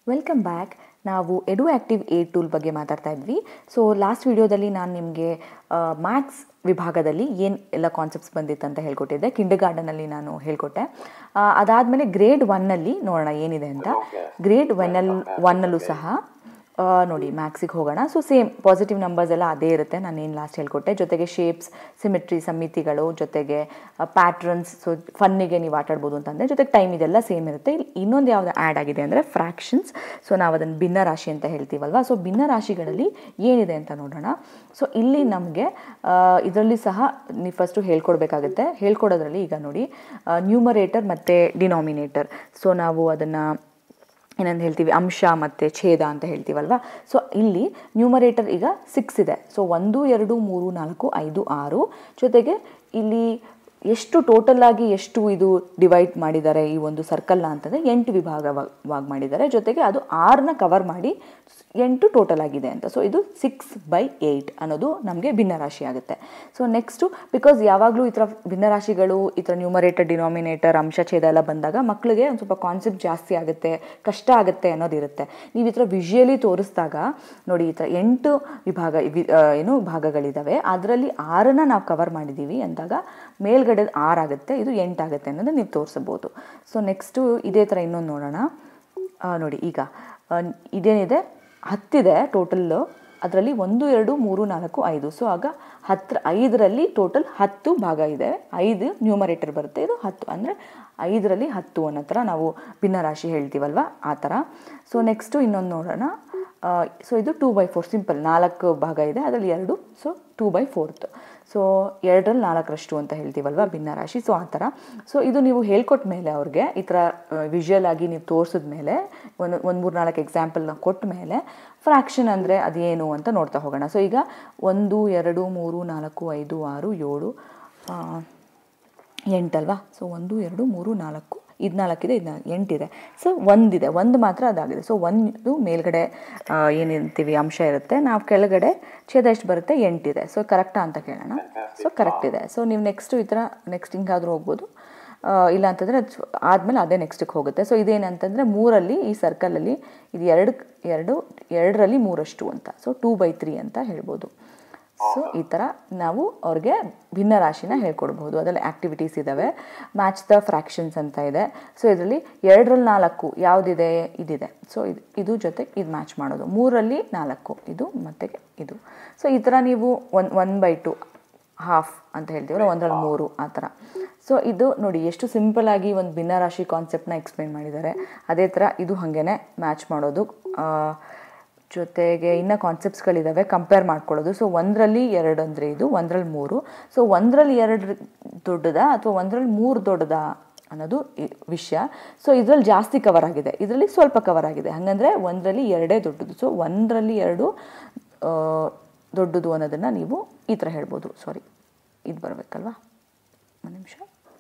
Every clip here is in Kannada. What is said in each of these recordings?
ವೆಲ್ಕಮ್ ಬ್ಯಾಕ್ ನಾವು ಎಡು ಆ್ಯಕ್ಟಿವ್ ಏ ಟೂಲ್ ಬಗ್ಗೆ ಮಾತಾಡ್ತಾ ಇದ್ವಿ ಸೊ ಲಾಸ್ಟ್ ವಿಡಿಯೋದಲ್ಲಿ ನಾನು ನಿಮಗೆ ಮ್ಯಾಥ್ಸ್ ವಿಭಾಗದಲ್ಲಿ ಏನು ಎಲ್ಲ ಕಾನ್ಸೆಪ್ಟ್ಸ್ ಬಂದಿತ್ತು ಅಂತ ಹೇಳ್ಕೊಟ್ಟಿದ್ದೆ ಕಿಂಡರ್ ಗಾರ್ಡನಲ್ಲಿ ನಾನು ಹೇಳ್ಕೊಟ್ಟೆ ಅದಾದಮೇಲೆ ಗ್ರೇಡ್ ಒನ್ನಲ್ಲಿ ನೋಡೋಣ ಏನಿದೆ ಅಂತ ಗ್ರೇಡ್ ಒನ್ನಲ್ಲಿ ಒನ್ನಲ್ಲೂ ಸಹ ಆ, ನೋಡಿ ಮ್ಯಾಕ್ಸಿಗೆ ಹೋಗೋಣ ಸೊ ಸೇಮ್ ಪಾಸಿಟಿವ್ ನಂಬರ್ಸ್ ಎಲ್ಲ ಅದೇ ಇರುತ್ತೆ ನಾನು ಏನು ಲಾಸ್ಟ್ ಹೇಳ್ಕೊಟ್ಟೆ ಜೊತೆಗೆ ಶೇಪ್ಸ್ ಸಿಮಿಟ್ರಿ ಸಮಿತಿಗಳು ಜೊತೆಗೆ ಪ್ಯಾಟ್ರನ್ಸ್ ಸೊ ಫನ್ನಿಗೆ ನೀವು ಆಟ ಆಡ್ಬೋದು ಅಂತಂದರೆ ಜೊತೆಗೆ ಟೈಮ್ ಇದೆಲ್ಲ ಸೇಮ್ ಇರುತ್ತೆ ಇಲ್ಲಿ ಇನ್ನೊಂದು ಯಾವುದು ಆ್ಯಡ್ ಆಗಿದೆ ಅಂದರೆ ಫ್ರ್ಯಾಕ್ಷನ್ಸ್ ಸೊ ನಾವು ಅದನ್ನು ಭಿನ್ನ ರಾಶಿ ಅಂತ ಹೇಳ್ತೀವಲ್ವಾ ಸೊ ಭಿನ್ನ ರಾಶಿಗಳಲ್ಲಿ ಏನಿದೆ ಅಂತ ನೋಡೋಣ ಸೊ ಇಲ್ಲಿ ನಮಗೆ ಇದರಲ್ಲಿ ಸಹ ನೀವು ಫಸ್ಟು ಹೇಳ್ಕೊಡ್ಬೇಕಾಗುತ್ತೆ ಹೇಳ್ಕೊಡೋದ್ರಲ್ಲಿ ಈಗ ನೋಡಿ ನ್ಯೂಮರೇಟರ್ ಮತ್ತು ಡಿನಾಮಿನೇಟರ್ ಸೊ ನಾವು ಅದನ್ನು ಏನಂತ ಹೇಳ್ತೀವಿ ಅಂಶ ಮತ್ತು ಛೇದ ಅಂತ ಹೇಳ್ತೀವಲ್ವಾ ಸೊ ಇಲ್ಲಿ ನ್ಯೂಮರೇಟರ್ ಈಗ ಸಿಕ್ಸ್ ಇದೆ ಸೊ ಒಂದು ಎರಡು ಮೂರು ನಾಲ್ಕು ಐದು ಆರು ಜೊತೆಗೆ ಇಲ್ಲಿ ಎಷ್ಟು ಟೋಟಲ್ ಆಗಿ ಎಷ್ಟು ಇದು ಡಿವೈಡ್ ಮಾಡಿದ್ದಾರೆ ಈ ಒಂದು ಸರ್ಕಲ್ನ ಅಂತಂದರೆ ಎಂಟು ವಿಭಾಗವಾಗಿ ಮಾಡಿದ್ದಾರೆ ಜೊತೆಗೆ ಅದು ಆರನ್ನ ಕವರ್ ಮಾಡಿ ಎಂಟು ಟೋಟಲ್ ಆಗಿದೆ ಅಂತ ಸೊ ಇದು ಸಿಕ್ಸ್ ಬೈ ಏಯ್ಟ್ ಅನ್ನೋದು ನಮಗೆ ಭಿನ್ನರಾಶಿ ಆಗುತ್ತೆ ಸೊ ನೆಕ್ಸ್ಟು ಬಿಕಾಸ್ ಯಾವಾಗಲೂ ಈ ಥರ ಭಿನ್ನರಾಶಿಗಳು ಈ ಥರ ನ್ಯೂಮರೇಟರ್ ಡಿನಾಮಿನೇಟರ್ ಅಂಶ ಛೇದ ಎಲ್ಲ ಬಂದಾಗ ಮಕ್ಕಳಿಗೆ ಒಂದು ಸ್ವಲ್ಪ ಕಾನ್ಸೆಪ್ಟ್ ಜಾಸ್ತಿ ಆಗುತ್ತೆ ಕಷ್ಟ ಆಗುತ್ತೆ ಅನ್ನೋದಿರುತ್ತೆ ನೀವು ಈ ಥರ ವಿಷುಯಲಿ ತೋರಿಸಿದಾಗ ನೋಡಿ ಈ ಥರ ಎಂಟು ವಿಭಾಗ ವಿ- ಆ, ಏನು ಭಾಗಗಳಿದ್ದಾವೆ ಅದರಲ್ಲಿ ಆರನ್ನ ನಾವು ಕವರ್ ಮಾಡಿದ್ದೀವಿ ಅಂದಾಗ ಮೇಲ್ಗಡೆ ಆರಾಗುತ್ತೆ ಇದು ಎಂಟಾಗುತ್ತೆ ಅನ್ನೋದು ನೀವು ತೋರಿಸಬಹುದು ಸೊ ನೆಕ್ಸ್ಟು ಇದೇ ಥರ ಇನ್ನೊಂದು ನೋಡೋಣ ಆ, ನೋಡಿ ಈಗ ಆ, ಇದೇನಿದೆ ಹತ್ತಿದೆ ಟೋಟಲ್ಲು ಅದರಲ್ಲಿ ಒಂದು ಎರಡು ಮೂರು ನಾಲ್ಕು ಐದು ಸೊ ಆಗ ಹತ್ರ ಐದರಲ್ಲಿ ಟೋಟಲ್ ಹತ್ತು ಭಾಗ ಇದೆ ಐದು ನ್ಯೂಮರೇಟರ್ ಬರುತ್ತೆ ಇದು ಹತ್ತು ಅಂದರೆ ಐದರಲ್ಲಿ ಹತ್ತು ಅನ್ನೋ ಥರ ನಾವು ಭಿನ್ನರಾಶಿ ಹೇಳ್ತೀವಲ್ವ ಆ ಥರ ಸೊ ನೆಕ್ಸ್ಟು ಇನ್ನೊಂದು ನೋಡೋಣ ಸೊ ಇದು ಟೂ ಬೈ ಫೋರ್ ಸಿಂಪಲ್ ನಾಲ್ಕು ಭಾಗ ಇದೆ ಅದರಲ್ಲಿ ಎರಡು so two by fourth so ಎರಡರಲ್ಲಿ ನಾಲ್ಕರಷ್ಟು ಅಂತ ಹೇಳ್ತೀವಲ್ವ ಭಿನ್ನರಾಶಿ ಸೊ ಆ ಥರ ಸೊ ಇದು ನೀವು ಹೇಳ್ಕೊಟ್ಟ ಮೇಲೆ ಅವ್ರಿಗೆ ಈ ಥರ ವಿಷುವಲ್ ಆಗಿ ನೀವು ತೋರಿಸಿದ ಮೇಲೆ ಒಂದು ಒಂದು ಮೂರು ನಾಲ್ಕು ಎಕ್ಸಾಂಪಲ್ನ ಕೊಟ್ಟ ಮೇಲೆ ಫ್ರ್ಯಾಕ್ಷನ್ ಅಂದರೆ ಅದೇನು ಅಂತ ನೋಡ್ತಾ ಹೋಗೋಣ ಸೊ ಈಗ ಒಂದು ಎರಡು ಮೂರು ನಾಲ್ಕು ಐದು ಆರು ಏಳು ಆ, ಎಂಟಲ್ವಾ ಸೊ ಒಂದು ಎರಡು ಮೂರು ನಾಲ್ಕು ಇದು ನಾಲ್ಕಿದೆ ಇದು ನಾಲ್ಕು ಎಂಟಿದೆ ಸೊ ಒಂದಿದೆ ಒಂದು ಮಾತ್ರ ಅದಾಗಿದೆ ಸೊ ಒಂದು ಮೇಲ್ಗಡೆ ಆ, ಏನಂತೀವಿ ಅಂಶ ಇರುತ್ತೆ ನಾವು ಕೆಳಗಡೆ ಛೇದ ಎಷ್ಟು ಬರುತ್ತೆ ಎಂಟಿದೆ ಸೊ ಕರೆಕ್ಟಾ ಅಂತ ಕೇಳೋಣ ಸೊ ಕರೆಕ್ಟ್ ಇದೆ ಸೊ ನೀವು ನೆಕ್ಸ್ಟು ಈ ಥರ ನೆಕ್ಸ್ಟ್ ಹಿಂಗಾದರೂ ಹೋಗ್ಬೋದು ಆ, ಇಲ್ಲ ಅಂತಂದರೆ ಆದಮೇಲೆ ಅದೇ ನೆಕ್ಸ್ಟಿಗೆ ಹೋಗುತ್ತೆ ಸೊ ಇದೇನಂತಂದರೆ ಮೂರಲ್ಲಿ ಈ ಸರ್ಕಲಲ್ಲಿ ಇದು ಎರಡು ಎರಡು ಎರಡರಲ್ಲಿ ಮೂರಷ್ಟು ಅಂತ ಸೊ ಟೂ ಬೈ ತ್ರೀ ಅಂತ ಹೇಳ್ಬೋದು ಸೊ ಈ ಥರ ನಾವು ಅವ್ರಿಗೆ ಭಿನ್ನ ರಾಶಿನ ಹೇಳ್ಕೊಡ್ಬೋದು ಅದರಲ್ಲಿ ಆ್ಯಕ್ಟಿವಿಟೀಸ್ ಇದ್ದಾವೆ ಮ್ಯಾಚ್ ದ ಫ್ರ್ಯಾಕ್ಷನ್ಸ್ ಅಂತ ಇದೆ ಸೊ ಇದರಲ್ಲಿ ಎರಡರಲ್ಲಿ ನಾಲ್ಕು ಯಾವುದಿದೆ ಇದಿದೆ ಸೊ ಇದು ಇದು ಜೊತೆ ಇದು ಮ್ಯಾಚ್ ಮಾಡೋದು ಮೂರಲ್ಲಿ ನಾಲ್ಕು ಇದು ಮತ್ತು ಇದು ಸೊ ಈ ಥರ ನೀವು one one by two half ಅಂತ ಹೇಳ್ತೀವಲ್ಲ ಒಂದರಲ್ಲಿ ಮೂರು ಆ ಥರ ಸೊ ಇದು ನೋಡಿ ಎಷ್ಟು ಸಿಂಪಲ್ ಆಗಿ ಒಂದು ಭಿನ್ನರಾಶಿ ಕಾನ್ಸೆಪ್ಟ್ನ ಎಕ್ಸ್ಪ್ಲೇನ್ ಮಾಡಿದ್ದಾರೆ ಅದೇ ಥರ ಇದು ಹಾಗೇನೆ ಮ್ಯಾಚ್ ಮಾಡೋದು ಆ, ಜೊತೆಗೆ ಇನ್ನು ಕಾನ್ಸೆಪ್ಟ್ಸ್ಗಳಿದ್ದಾವೆ ಕಂಪೇರ್ ಮಾಡ್ಕೊಳ್ಳೋದು ಸೊ ಒಂದರಲ್ಲಿ ಎರಡು ಅಂದರೆ ಇದು ಒಂದರಲ್ಲಿ ಮೂರು ಸೊ ಒಂದರಲ್ಲಿ ಎರಡು ದೊಡ್ಡದಾ ಅಥವಾ ಒಂದರಲ್ಲಿ ಮೂರು ದೊಡ್ಡದಾ ಅನ್ನೋದು ಈ ವಿಷಯ ಸೊ ಇದರಲ್ಲಿ ಜಾಸ್ತಿ ಕವರ್ ಆಗಿದೆ ಇದರಲ್ಲಿ ಸ್ವಲ್ಪ ಕವರ್ ಆಗಿದೆ ಹಾಗಂದರೆ ಒಂದರಲ್ಲಿ ಎರಡೇ ದೊಡ್ಡದು ಸೊ ಒಂದರಲ್ಲಿ ಎರಡು ಆ, ದೊಡ್ಡದು ಅನ್ನೋದನ್ನು ನೀವು ಈ ಥರ ಹೇಳ್ಬೋದು ಸಾರಿ ಇದು ಬರಬೇಕಲ್ವಾ ಒಂದು ನಿಮಿಷ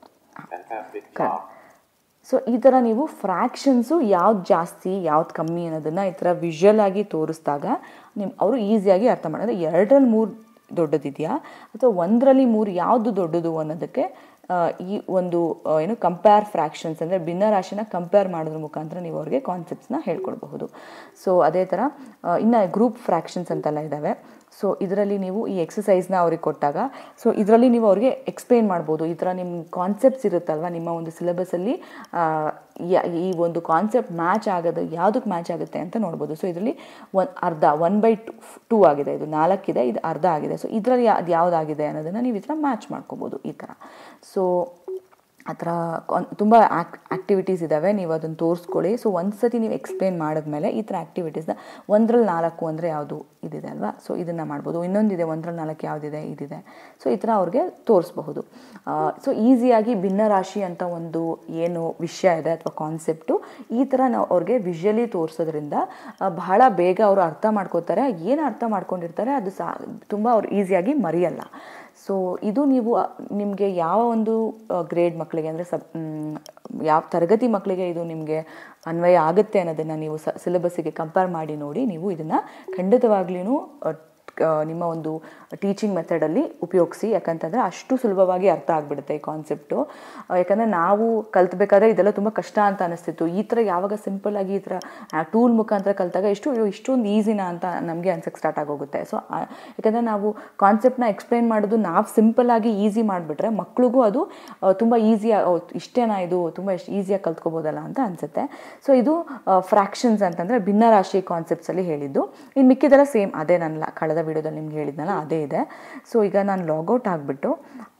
ಸೊ ಈ ಥರ ನೀವು ಫ್ರ್ಯಾಕ್ಷನ್ಸು ಯಾವ್ದು ಜಾಸ್ತಿ ಯಾವ್ದು ಕಮ್ಮಿ ಅನ್ನೋದನ್ನು ಈ ಥರ ವಿಷುವಲ್ ಆಗಿ ತೋರಿಸಿದಾಗ ನಿಮ್ಮ ಅವರು ಈಸಿಯಾಗಿ ಅರ್ಥ ಮಾಡೋದು ಎರಡರಲ್ಲಿ ಮೂರು ದೊಡ್ಡದಿದೆಯಾ ಅಥವಾ ಒಂದರಲ್ಲಿ ಮೂರು ಯಾವುದು ದೊಡ್ಡದು ಅನ್ನೋದಕ್ಕೆ ಆ, ಈ ಒಂದು ಆ, ಏನು ಕಂಪೇರ್ ಫ್ರ್ಯಾಕ್ಷನ್ಸ್ ಅಂದರೆ ಭಿನ್ನರಾಶಿನ ಕಂಪೇರ್ ಮಾಡೋದ್ರ ಮುಖಾಂತರ ನೀವು ಅವ್ರಿಗೆ ಕಾನ್ಸೆಪ್ಟ್ಸ್ನ ಹೇಳ್ಕೊಡ್ಬಹುದು ಸೊ ಅದೇ ಥರ ಆ, ಇನ್ನು ಗ್ರೂಪ್ ಫ್ರ್ಯಾಕ್ಷನ್ಸ್ ಅಂತೆಲ್ಲ ಇದ್ದಾವೆ ಸೊ ಇದರಲ್ಲಿ ನೀವು ಈ ಎಕ್ಸಸೈಸ್ನ ಅವ್ರಿಗೆ ಕೊಟ್ಟಾಗ ಸೊ ಇದರಲ್ಲಿ ನೀವು ಅವ್ರಿಗೆ ಎಕ್ಸ್ಪ್ಲೇನ್ ಮಾಡ್ಬೋದು ಈ ಥರ ನಿಮ್ಮ ಕಾನ್ಸೆಪ್ಟ್ಸ್ ಇರುತ್ತಲ್ವ ನಿಮ್ಮ ಒಂದು ಸಿಲೆಬಸಲ್ಲಿ ಈ ಒಂದು ಕಾನ್ಸೆಪ್ಟ್ ಮ್ಯಾಚ್ ಆಗೋದು ಯಾವುದಕ್ಕೆ ಮ್ಯಾಚ್ ಆಗುತ್ತೆ ಅಂತ ನೋಡ್ಬೋದು ಸೊ ಇದರಲ್ಲಿ ಒನ್ ಅರ್ಧ ಒನ್ ಬೈ ಟು ಟೂ ಆಗಿದೆ ಇದು ನಾಲ್ಕಿದೆ ಇದು ಅರ್ಧ ಆಗಿದೆ ಸೊ ಇದರಲ್ಲಿ ಅದು ಯಾವುದಾಗಿದೆ ಅನ್ನೋದನ್ನು ನೀವು ಈ ಥರ ಮ್ಯಾಚ್ ಮಾಡ್ಕೋಬೋದು ಈ ಥರ ಸೊ ಆ ಥರ ಕಾನ್ ತುಂಬ ಆ್ಯಕ್ ಆ್ಯಕ್ಟಿವಿಟೀಸ್ ಇದ್ದಾವೆ ನೀವು ಅದನ್ನು ತೋರಿಸ್ಕೊಳ್ಳಿ ಸೊ ಒಂದು ಸತಿ ನೀವು ಎಕ್ಸ್ಪ್ಲೇನ್ ಮಾಡಿದ್ಮೇಲೆ ಈ ಥರ ಆ್ಯಕ್ಟಿವಿಟೀಸ್ನ ಒಂದರಲ್ಲಿ ನಾಲ್ಕು ಅಂದರೆ ಯಾವುದು ಇದಿದೆ ಅಲ್ವಾ ಸೊ ಇದನ್ನು ಮಾಡ್ಬೋದು ಇನ್ನೊಂದಿದೆ ಒಂದರಲ್ಲಿ ನಾಲ್ಕು ಯಾವುದಿದೆ ಇದಿದೆ ಸೊ ಈ ಥರ ಅವ್ರಿಗೆ ತೋರಿಸ್ಬಹುದು ಸೊ ಈಸಿಯಾಗಿ ಭಿನ್ನರಾಶಿ ಅಂತ ಒಂದು ಏನು ವಿಷಯ ಇದೆ ಅಥವಾ ಕಾನ್ಸೆಪ್ಟು ಈ ಥರ ನಾವು ಅವ್ರಿಗೆ ವಿಷುವಲಿ ತೋರಿಸೋದ್ರಿಂದ ಆ, ಬಹಳ ಬೇಗ ಅವರು ಅರ್ಥ ಮಾಡ್ಕೋತಾರೆ ಏನು ಅರ್ಥ ಮಾಡ್ಕೊಂಡಿರ್ತಾರೆ ಅದು ಸಾ ತುಂಬ ಅವ್ರು ಈಸಿಯಾಗಿ ಮರೆಯಲ್ಲ ಸೊ ಇದು ನೀವು ನಿಮಗೆ ಯಾವ ಒಂದು ಗ್ರೇಡ್ ಮಕ್ಕಳಿಗೆ ಅಂದರೆ ಸಬ್ ಮ್, ಯಾವ ತರಗತಿ ಮಕ್ಕಳಿಗೆ ಇದು ನಿಮಗೆ ಅನ್ವಯ ಆಗುತ್ತೆ ಅನ್ನೋದನ್ನು ನೀವು ಸ ಸಿಲೆಬಸ್ಸಿಗೆ ಕಂಪೇರ್ ಮಾಡಿ ನೋಡಿ ನೀವು ಇದನ್ನು ಖಂಡಿತವಾಗ್ಲೂ ನಿಮ್ಮ ಒಂದು ಟೀಚಿಂಗ್ ಮೆಥಡಲ್ಲಿ ಉಪಯೋಗಿಸಿ ಯಾಕಂತಂದರೆ ಅಷ್ಟು ಸುಲಭವಾಗಿ ಅರ್ಥ ಆಗಿಬಿಡುತ್ತೆ ಈ ಕಾನ್ಸೆಪ್ಟು ಯಾಕಂದರೆ ನಾವು ಕಲ್ತ್ಬೇಕಾದ್ರೆ ಇದೆಲ್ಲ ತುಂಬ ಕಷ್ಟ ಅಂತ ಅನಿಸ್ತಿತ್ತು ಈ ಥರ ಯಾವಾಗ ಸಿಂಪಲ್ಲಾಗಿ ಈ ಥರ ಟೂಲ್ ಮುಖಾಂತರ ಕಲಿತಾಗ ಎಷ್ಟು ಅಯ್ಯೋ ಇಷ್ಟೊಂದು ಈಸಿನಾ ಅಂತ ನಮಗೆ ಅನ್ಸಕ್ಕೆ ಸ್ಟಾರ್ಟ್ ಆಗೋಗುತ್ತೆ ಸೊ ಯಾಕಂದರೆ ನಾವು ಕಾನ್ಸೆಪ್ಟ್ನ ಎಕ್ಸ್ಪ್ಲೈನ್ ಮಾಡೋದು ನಾವು ಸಿಂಪಲ್ಲಾಗಿ ಈಸಿ ಮಾಡಿಬಿಟ್ರೆ ಮಕ್ಳಿಗೂ ಅದು ತುಂಬ ಈಸಿ ಇಷ್ಟೇನಾ ಇದು ತುಂಬ ಎಷ್ಟು ಈಸಿಯಾಗಿ ಕಲ್ತ್ಕೋಬೋದಲ್ಲ ಅಂತ ಅನಿಸುತ್ತೆ ಸೊ ಇದು ಫ್ರ್ಯಾಕ್ಷನ್ಸ್ ಅಂತಂದರೆ ಭಿನ್ನರಾಶಿ ಕಾನ್ಸೆಪ್ಟ್ಸಲ್ಲಿ ಹೇಳಿದ್ದು ಇನ್ನು ಮಿಕ್ಕಿದೆಲ್ಲ ಸೇಮ್ ಅದೇ ನನ್ನ ಕಳೆದ ವಿಡಿಯೋದಲ್ಲಿ ನಿಮ್ಗೆ ಹೇಳಿದ್ನಲ್ಲ ಅದೇ ಇದೆ ಸೊ ಈಗ ನಾನು ಲಾಗೌಟ್ ಆಗಿಬಿಟ್ಟು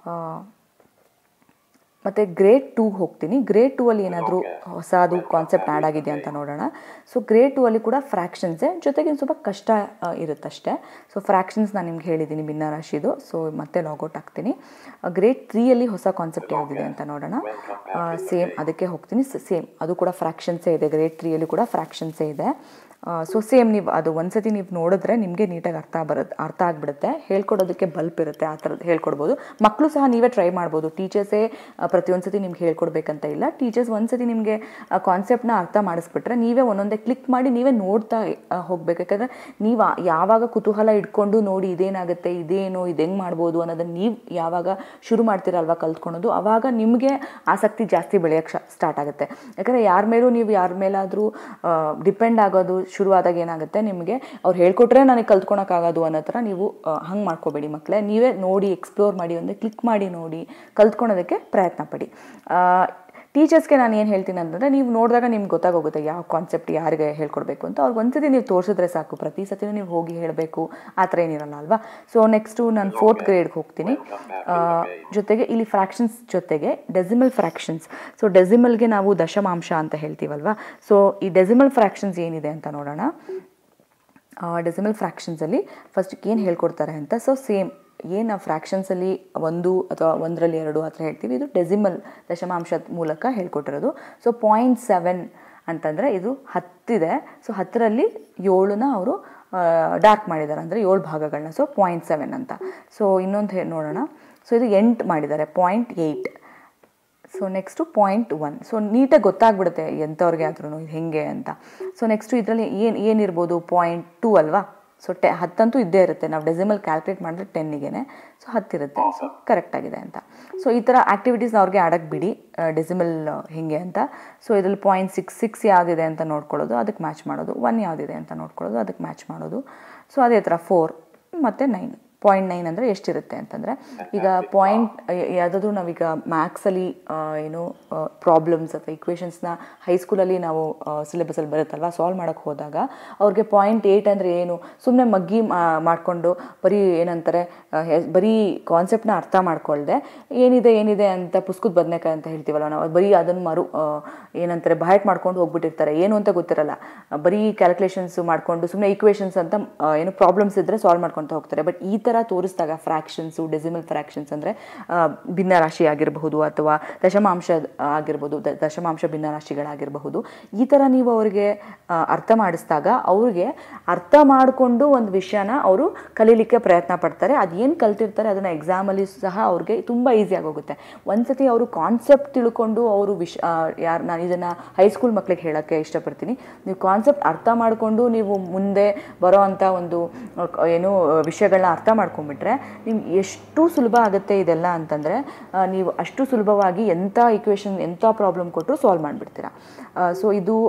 ಮತ್ತು ಗ್ರೇಡ್ ಟೂ ಹೋಗ್ತೀನಿ ಗ್ರೇಡ್ ಟೂ ಅಲ್ಲಿ ಏನಾದರೂ ಹೊಸದು ಕಾನ್ಸೆಪ್ಟ್ ಆ್ಯಡ್ ಆಗಿದೆ ಅಂತ ನೋಡೋಣ ಸೊ ಗ್ರೇಡ್ ಟೂ ಅಲ್ಲಿ ಕೂಡ ಫ್ರ್ಯಾಕ್ಷನ್ಸೇ ಜೊತೆಗೆ ಸ್ವಲ್ಪ ಕಷ್ಟ ಇರುತ್ತಷ್ಟೇ ಸೊ ಫ್ರ್ಯಾಕ್ಷನ್ಸ್ ನಾನು ನಿಮ್ಗೆ ಹೇಳಿದ್ದೀನಿ ಭಿನ್ನರಾಶಿದು ಸೊ ಮತ್ತೆ ಲಾಗೌಟ್ ಆಗ್ತೀನಿ ಗ್ರೇಡ್ ತ್ರೀಯಲ್ಲಿ ಹೊಸ ಕಾನ್ಸೆಪ್ಟ್ ಯಾವುದಿದೆ ಅಂತ ನೋಡೋಣ ಸೇಮ್ ಅದಕ್ಕೆ ಹೋಗ್ತೀನಿ ಸೇಮ್ ಅದು ಕೂಡ ಫ್ರ್ಯಾಕ್ಷನ್ಸೇ ಇದೆ ಗ್ರೇಡ್ ತ್ರೀಯಲ್ಲಿ ಕೂಡ ಫ್ರ್ಯಾಕ್ಷನ್ಸೇ ಇದೆ ಸೊ ಸೇಮ್ ನೀವು ಅದು ಒಂದ್ಸತಿ ನೀವು ನೋಡಿದ್ರೆ ನಿಮಗೆ ನೀಟಾಗಿ ಅರ್ಥ ಬರುತ್ತೆ ಅರ್ಥ ಆಗಿಬಿಡುತ್ತೆ ಹೇಳ್ಕೊಡೋದಕ್ಕೆ ಬಲ್ಪ್ ಇರುತ್ತೆ ಆ ಥರದ್ದು ಹೇಳ್ಕೊಡ್ಬೋದು ಮಕ್ಕಳು ಸಹ ನೀವೇ ಟ್ರೈ ಮಾಡ್ಬೋದು ಟೀಚರ್ಸೇ ಪ್ರತಿಯೊಂದು ಸತಿ ನಿಮ್ಗೆ ಹೇಳ್ಕೊಡ್ಬೇಕಂತ ಇಲ್ಲ ಟೀಚರ್ಸ್ ಒಂದ್ಸತಿ ನಿಮಗೆ ಕಾನ್ಸೆಪ್ಟ್ನ ಅರ್ಥ ಮಾಡಿಸ್ಬಿಟ್ರೆ ನೀವೇ ಒಂದೊಂದೇ ಕ್ಲಿಕ್ ಮಾಡಿ ನೀವೇ ನೋಡ್ತಾ ಹೋಗ್ಬೇಕು ಯಾಕಂದರೆ ನೀವು ಯಾವಾಗ ಕುತೂಹಲ ಇಟ್ಕೊಂಡು ನೋಡಿ ಇದೇನಾಗುತ್ತೆ ಇದೇನು ಇದು ಹೆಂಗೆ ಮಾಡ್ಬೋದು ಅನ್ನೋದನ್ನು ನೀವು ಯಾವಾಗ ಶುರು ಮಾಡ್ತೀರಲ್ವ ಕಲ್ತ್ಕೊಳೋದು ಆವಾಗ ನಿಮಗೆ ಆಸಕ್ತಿ ಜಾಸ್ತಿ ಬೆಳೆಯೋಕ್ಕೆ ಸ್ಟಾರ್ಟ್ ಆಗುತ್ತೆ ಯಾಕಂದರೆ ಯಾರ ಮೇಲೂ ನೀವು ಯಾರ ಮೇಲಾದರೂ ಡಿಪೆಂಡ್ ಆಗೋದು ಶುರುವಾದಾಗ ಏನಾಗುತ್ತೆ ನಿಮಗೆ ಅವ್ರು ಹೇಳ್ಕೊಟ್ರೆ ನನಗೆ ಕಲ್ತ್ಕೊಳಕ್ಕಾಗೋದು ಅನ್ನೋ ಥರ ನೀವು ಹಂಗೆ ಮಾಡ್ಕೋಬೇಡಿ ಮಕ್ಕಳೇ ನೀವೇ ನೋಡಿ ಎಕ್ಸ್ಪ್ಲೋರ್ ಮಾಡಿ ಒಂದೇ ಕ್ಲಿಕ್ ಮಾಡಿ ನೋಡಿ ಕಲ್ತ್ಕೊಳೋದಕ್ಕೆ ಪ್ರಯತ್ನ ಪಡಿ ಟೀಚರ್ಸ್ಗೆ ನಾನು ಏನು ಹೇಳ್ತೀನಿ ಅಂತಂದರೆ ನೀವು ನೋಡಿದಾಗ ನಿಮ್ಗೆ ಗೊತ್ತಾಗೋಗುತ್ತೆ ಯಾವ ಕಾನ್ಸೆಪ್ಟ್ ಯಾರಿಗೆ ಹೇಳ್ಕೊಡ್ಬೇಕು ಅಂತ ಅವ್ರಿಗೆ ಒಂದ್ಸತಿ ನೀವು ತೋರಿಸಿದ್ರೆ ಸಾಕು ಪ್ರತಿ ಸತಿನೂ ನೀವು ಹೋಗಿ ಹೇಳಬೇಕು ಆ ಥರ ಏನಿರಲ್ಲ ಅಲ್ವಾ ಸೊ ನೆಕ್ಸ್ಟು ನಾನು ಫೋರ್ತ್ ಗ್ರೇಡ್ಗೆ ಹೋಗ್ತೀನಿ ಜೊತೆಗೆ ಇಲ್ಲಿ ಫ್ರ್ಯಾಕ್ಷನ್ಸ್ ಜೊತೆಗೆ ಡೆಸಿಮಲ್ ಫ್ರ್ಯಾಕ್ಷನ್ಸ್ ಸೊ ಡೆಸಿಮಲ್ಗೆ ನಾವು ದಶಮಾಂಶ ಅಂತ ಹೇಳ್ತೀವಲ್ವಾ ಸೊ ಈ ಡೆಸಿಮಲ್ ಫ್ರ್ಯಾಕ್ಷನ್ಸ್ ಏನಿದೆ ಅಂತ ನೋಡೋಣ ಡೆಸಿಮಲ್ ಫ್ರ್ಯಾಕ್ಷನ್ಸಲ್ಲಿ ಫಸ್ಟ್ ಏನು ಹೇಳ್ಕೊಡ್ತಾರೆ ಅಂತ ಸೊ ಸೇಮ್ ಏನು ಫ್ರ್ಯಾಕ್ಷನ್ಸಲ್ಲಿ ಒಂದು ಅಥವಾ ಒಂದರಲ್ಲಿ ಎರಡು ಆ ಥರ ಹೇಳ್ತೀವಿ ಇದು ಡೆಸಿಮಲ್ ದಶಮಾಂಶ ಮೂಲಕ ಹೇಳ್ಕೊಟ್ಟಿರೋದು ಸೊ ಪಾಯಿಂಟ್ ಸೆವೆನ್ ಅಂತಂದರೆ ಇದು ಹತ್ತಿದೆ ಸೊ ಹತ್ತರಲ್ಲಿ ಏಳನ್ನ ಅವರು ಡಾರ್ಕ್ ಮಾಡಿದ್ದಾರೆ ಅಂದರೆ ಏಳು ಭಾಗಗಳನ್ನ ಸೊ ಪಾಯಿಂಟ್ ಸೆವೆನ್ ಅಂತ ಸೊ ಇನ್ನೊಂದು ಹೇಳಿ ನೋಡೋಣ ಸೊ ಇದು ಎಂಟು ಮಾಡಿದ್ದಾರೆ point eight so next point one so ನೀಟಾಗಿ ಗೊತ್ತಾಗ್ಬಿಡುತ್ತೆ ಎಂಥವ್ರಿಗೆ ಆದ್ರೂ ಇದು ಹೆಂಗೆ ಅಂತ ಸೊ ನೆಕ್ಸ್ಟು ಇದರಲ್ಲಿ ಏನು ಏನಿರ್ಬೋದು ಪಾಯಿಂಟ್ ಟೂ ಅಲ್ವಾ ಸೊ ಟೆ ಹತ್ತಂತೂ ಇದ್ದೇ ಇರುತ್ತೆ ನಾವು ಡೆಸಿಮಲ್ ಕ್ಯಾಲ್ಕುಲೇಟ್ ಮಾಡಿದ್ರೆ ಟೆನ್ನಿಗೆ ಸೊ ಹತ್ತಿರುತ್ತೆ ಸೊ ಕರೆಕ್ಟಾಗಿದೆ ಅಂತ ಸೊ ಈ ಥರ ಆ್ಯಕ್ಟಿವಿಟೀಸ್ ಅವ್ರಿಗೆ ಆಡೋಕ್ಕೆ ಬಿಡಿ ಡೆಸಿಮಲ್ ಹೇಗೆ ಅಂತ ಸೊ ಇದರಲ್ಲಿ ಪಾಯಿಂಟ್ ಸಿಕ್ಸ್ ಸಿಕ್ಸ್ ಯಾವುದಿದೆ ಅಂತ ನೋಡ್ಕೊಳ್ಳೋದು ಅದಕ್ಕೆ ಮ್ಯಾಚ್ ಮಾಡೋದು ಒನ್ ಯಾವುದಿದೆ ಅಂತ ನೋಡ್ಕೊಳ್ಳೋದು ಅದಕ್ಕೆ ಮ್ಯಾಚ್ ಮಾಡೋದು ಸೊ ಅದೇ ಥರ ಫೋರ್ ಮತ್ತು ನೈನ್ ಪಾಯಿಂಟ್ ನೈನ್ ಅಂದರೆ ಎಷ್ಟಿರುತ್ತೆ ಅಂತಂದರೆ ಈಗ ಪಾಯಿಂಟ್ ಯಾವುದಾದ್ರೂ ನಾವೀಗ ಮ್ಯಾಕ್ಸಲ್ಲಿ ಏನು ಪ್ರಾಬ್ಲಮ್ಸ್ ಅಥವಾ ಇಕ್ವೇಷನ್ಸ್ನ ಹೈಸ್ಕೂಲಲ್ಲಿ ನಾವು ಸಿಲೆಬಸಲ್ಲಿ ಬರುತ್ತಲ್ವ ಸಾಲ್ವ್ ಮಾಡೋಕ್ಕೆ ಹೋದಾಗ ಅವ್ರಿಗೆ ಪಾಯಿಂಟ್ ಏಯ್ಟ್ ಅಂದರೆ ಏನು ಸುಮ್ಮನೆ ಮಗ್ಗಿ ಮಾಡಿಕೊಂಡು ಬರೀ ಏನಂತಾರೆ ಬರೀ ಕಾನ್ಸೆಪ್ಟ್ನ ಅರ್ಥ ಮಾಡ್ಕೊಳ್ದೆ ಏನಿದೆ ಏನಿದೆ ಅಂತ ಪುಸ್ತಕದ ಬದನೇಕಾಯಿ ಅಂತ ಹೇಳ್ತೀವಲ್ಲ ನಾವು ಬರೀ ಅದನ್ನು ಮರು ಏನಂತಾರೆ ಬಾಯ್ಟ್ ಮಾಡ್ಕೊಂಡು ಹೋಗ್ಬಿಟ್ಟಿರ್ತಾರೆ ಏನು ಅಂತ ಗೊತ್ತಿರಲ್ಲ ಬರೀ ಕ್ಯಾಲ್ಕುಲೇಷನ್ಸ್ ಮಾಡಿಕೊಂಡು ಸುಮ್ಮನೆ ಈಕ್ವೇಷನ್ಸ್ ಅಂತ ಏನು ಪ್ರಾಬ್ಲಮ್ಸ್ ಇದ್ದರೆ ಸಾಲ್ವ್ ಮಾಡ್ಕೊತ ಹೋಗ್ತಾರೆ ಬಟ್ ಈ ಥರ ತೋರಿಸಿದಾಗ ಫ್ರ್ಯಾಕ್ಷನ್ಸು ಡೆಸಿಮಲ್ ಫ್ರ್ಯಾಕ್ಷನ್ಸ್ ಅಂದರೆ ಭಿನ್ನರಾಶಿ ಆಗಿರಬಹುದು ಅಥವಾ ದಶಮಾಂಶ ಆಗಿರ್ಬೋದು ದ ದಶಮಾಂಶ ಭಿನ್ನರಾಶಿಗಳಾಗಿರಬಹುದು ಈ ಥರ ನೀವು ಅವರಿಗೆ ಅರ್ಥ ಮಾಡಿಸಿದಾಗ ಅವ್ರಿಗೆ ಅರ್ಥ ಮಾಡಿಕೊಂಡು ಒಂದು ವಿಷಯನ ಅವರು ಕಲೀಲಿಕ್ಕೆ ಪ್ರಯತ್ನ ಪಡ್ತಾರೆ ಅದೇನು ಕಲ್ತಿರ್ತಾರೆ ಅದನ್ನು ಎಕ್ಸಾಮಲ್ಲಿ ಸಹ ಅವ್ರಿಗೆ ತುಂಬ ಈಸಿಯಾಗಿ ಹೋಗುತ್ತೆ ಒಂದ್ಸತಿ ಅವರು ಕಾನ್ಸೆಪ್ಟ್ ತಿಳ್ಕೊಂಡು ಅವರು ವಿಷ ಯಾರು ನಾನು ಇದನ್ನು ಹೈಸ್ಕೂಲ್ ಮಕ್ಳಿಗೆ ಹೇಳೋಕ್ಕೆ ಇಷ್ಟಪಡ್ತೀನಿ ನೀವು ಕಾನ್ಸೆಪ್ಟ್ ಅರ್ಥ ಮಾಡಿಕೊಂಡು ನೀವು ಮುಂದೆ ಬರೋ ಅಂಥ ಒಂದು ಏನು ವಿಷಯಗಳನ್ನ ಅರ್ಥ ಮಾಡ್ಕೊಂಡ್ಬಿಟ್ರೆ ನಿಮ್ಗೆ ಎಷ್ಟು ಸುಲಭ ಆಗುತ್ತೆ ಇದೆಲ್ಲ ಅಂತಂದರೆ ನೀವು ಅಷ್ಟು ಸುಲಭವಾಗಿ ಎಂಥ ಇಕ್ವೇಷನ್ ಎಂಥ ಪ್ರಾಬ್ಲಮ್ ಕೊಟ್ಟರು ಸಾಲ್ವ್ ಮಾಡಿಬಿಡ್ತೀರಾ ಸೊ ಇದು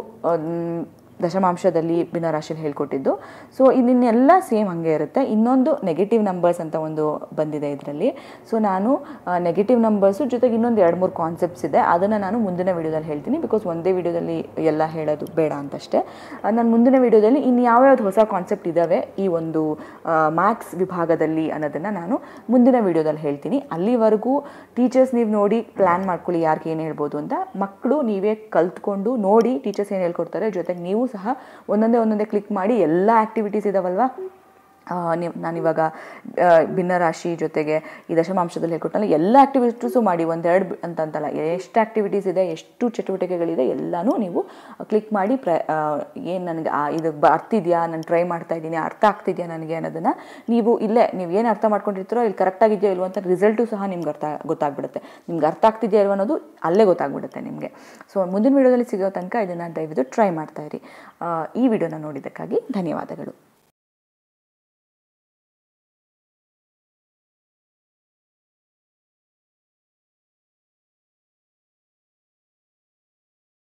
ದಶಮಾಂಶದಲ್ಲಿ ಭಿನ್ನರಾಶಿಯಲ್ಲಿ ಹೇಳ್ಕೊಟ್ಟಿದ್ದು ಸೊ ಇನ್ನೆಲ್ಲ ಸೇಮ್ ಹಾಗೆ ಇರುತ್ತೆ ಇನ್ನೊಂದು ನೆಗೆಟಿವ್ ನಂಬರ್ಸ್ ಅಂತ ಒಂದು ಬಂದಿದೆ ಇದರಲ್ಲಿ ಸೊ ನಾನು ನೆಗೆಟಿವ್ ನಂಬರ್ಸು ಜೊತೆಗೆ ಇನ್ನೊಂದು ಎರಡು ಮೂರು ಕಾನ್ಸೆಪ್ಟ್ಸ್ ಇದೆ ಅದನ್ನು ನಾನು ಮುಂದಿನ ವೀಡಿಯೋದಲ್ಲಿ ಹೇಳ್ತೀನಿ ಬಿಕಾಸ್ ಒಂದೇ ವೀಡಿಯೋದಲ್ಲಿ ಎಲ್ಲ ಹೇಳೋದು ಬೇಡ ಅಂತಷ್ಟೇ ನಾನು ಮುಂದಿನ ವೀಡಿಯೋದಲ್ಲಿ ಇನ್ನು ಯಾವ್ಯಾವ್ದು ಹೊಸ ಕಾನ್ಸೆಪ್ಟ್ ಇದ್ದಾವೆ ಈ ಒಂದು ಮ್ಯಾಥ್ಸ್ ವಿಭಾಗದಲ್ಲಿ ಅನ್ನೋದನ್ನು ನಾನು ಮುಂದಿನ ವೀಡಿಯೋದಲ್ಲಿ ಹೇಳ್ತೀನಿ ಅಲ್ಲಿವರೆಗೂ ಟೀಚರ್ಸ್ ನೀವು ನೋಡಿ ಪ್ಲ್ಯಾನ್ ಮಾಡ್ಕೊಳ್ಳಿ ಯಾರಿಗೆ ಏನು ಹೇಳ್ಬೋದು ಅಂತ ಮಕ್ಕಳು ನೀವೇ ಕಲ್ತ್ಕೊಂಡು ನೋಡಿ ಟೀಚರ್ಸ್ ಏನು ಹೇಳ್ಕೊಡ್ತಾರೆ ಜೊತೆಗೆ ನೀವು ಸಹ ಒಂದೊಂದೇ ಒಂದೊಂದೇ ಕ್ಲಿಕ್ ಮಾಡಿ ಎಲ್ಲ ಆ್ಯಕ್ಟಿವಿಟೀಸ್ ಇದಾವಲ್ವಾ ನೀವು ನಾನಿವಾಗ ಭಿನ್ನರಾಶಿ ಜೊತೆಗೆ ಈ ದಶಮಾಂಶದಲ್ಲಿ ಹೇಳ್ಕೊಟ್ಟಲ್ಲ ಎಲ್ಲ ಆ್ಯಕ್ಟಿವಿಟೀಸು ಮಾಡಿ ಒಂದೆರಡು ಅಂತಂತಲ್ಲ ಎಷ್ಟು ಆ್ಯಕ್ಟಿವಿಟೀಸ್ ಇದೆ ಎಷ್ಟು ಚಟುವಟಿಕೆಗಳಿದೆ ಎಲ್ಲನೂ ನೀವು ಕ್ಲಿಕ್ ಮಾಡಿ ಪ್ರ ಏನು ನನಗೆ ಇದು ಅರ್ಥ ಇದೆಯಾ ನಾನು ಟ್ರೈ ಮಾಡ್ತಾ ಇದ್ದೀನಿ ಅರ್ಥ ಆಗ್ತಿದೆಯಾ ನನಗೆ ಅನ್ನೋದನ್ನು ನೀವು ಇಲ್ಲೇ ನೀವು ಏನು ಅರ್ಥ ಮಾಡ್ಕೊಂಡಿರ್ತೀರೋ ಇಲ್ಲಿ ಕರೆಕ್ಟಾಗಿದೆಯೋ ಇಲ್ವೋ ಅಂತ ರಿಸಲ್ಟು ಸಹ ನಿಮ್ಗೆ ಅರ್ಥ ಗೊತ್ತಾಗ್ಬಿಡುತ್ತೆ ನಿಮ್ಗೆ ಅರ್ಥ ಆಗ್ತಿದೆಯಾ ಇಲ್ವೋ ಅನ್ನೋದು ಅಲ್ಲೇ ಗೊತ್ತಾಗ್ಬಿಡುತ್ತೆ ನಿಮಗೆ ಸೊ ಮುಂದಿನ ವೀಡಿಯೋದಲ್ಲಿ ಸಿಗೋ ತನಕ ಇದನ್ನು ದಯವಿಟ್ಟು ಟ್ರೈ ಮಾಡ್ತಾ ಇರಿ ಈ ವಿಡಿಯೋನ ನೋಡಿದ್ದಕ್ಕಾಗಿ ಧನ್ಯವಾದಗಳು